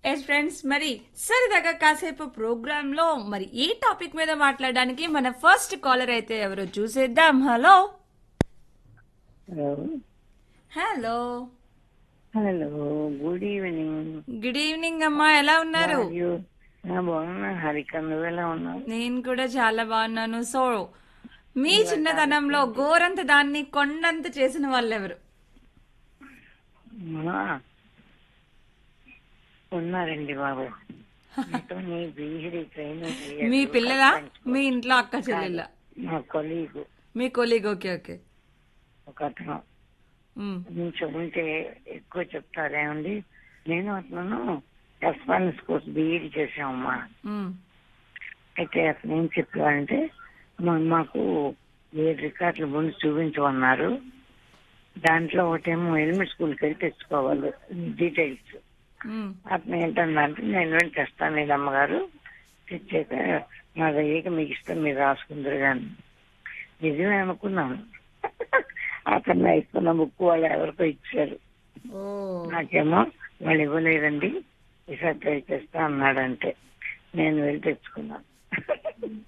Yes friends మరి సరదాగా కాసేపు ప్రోగ్రామ్ లో మరి ఏ టాపిక్ మీద మాట్లాడడానికి మన ఫస్ట్ కాలర్ అయితే ఎవరో చూసేద్దాం hello hello hello hello good evening good evening అమ్మా ఎలా ఉన్నారు మరియు నా బాగున్నా హరిక నువ్వు ఎలా ఉన్నావు నేను కూడా చాలా బాగున్నాను సో మీ చిన్నతనంలో గోరంత దాన్ని కొండంత చేసిన వాళ్ళెవరు మా ఉన్నారండి బాబు నాతో నీ బీహరి ట్రైన్ మీ పిల్లల మీ ఇంట్లో అక్క చెల్లెళ్ళ మా కొలీగు మీ కొలీగ్ ఓకే ఓకే ఒక అతను ఉమ్, కొంచెం ఉంటే ఎక్కువ చెప్తారేమండి నేను అతను రెస్పాన్స్ కోర్స్ బీఈడి చేసామమ్మా ఉమ్, అయితే అతను ఏం చెప్పారంటే మా- మాకు ఏడు రికార్డులు ముందు చూపించమన్నారు దాంట్లో ఒకటేమో ఎలిమెంట్ స్కూల్కి వెళ్ళి తెచ్చుకోవాలి డీటెయిల్స్ ఉమ్. అతను ఏంటంటే నేను వెళ్ళి తెస్తాను నేను అమ్మగారు తెచ్చాక నా దగ్గర మీకు ఇష్టం మీరు రాసుకుందరు కానీ నిజమే అనుకున్నాను అతను అయిపోయిన బుక్ వాళ్ళు ఎవరికో ఇచ్చారు ఓ నాకేమో వాళ్ళు ఇవ్వలేదండి ఈసారి ట్రై చేస్తా అన్నాడంటే నేను వెళ్ళి తెచ్చుకున్నాను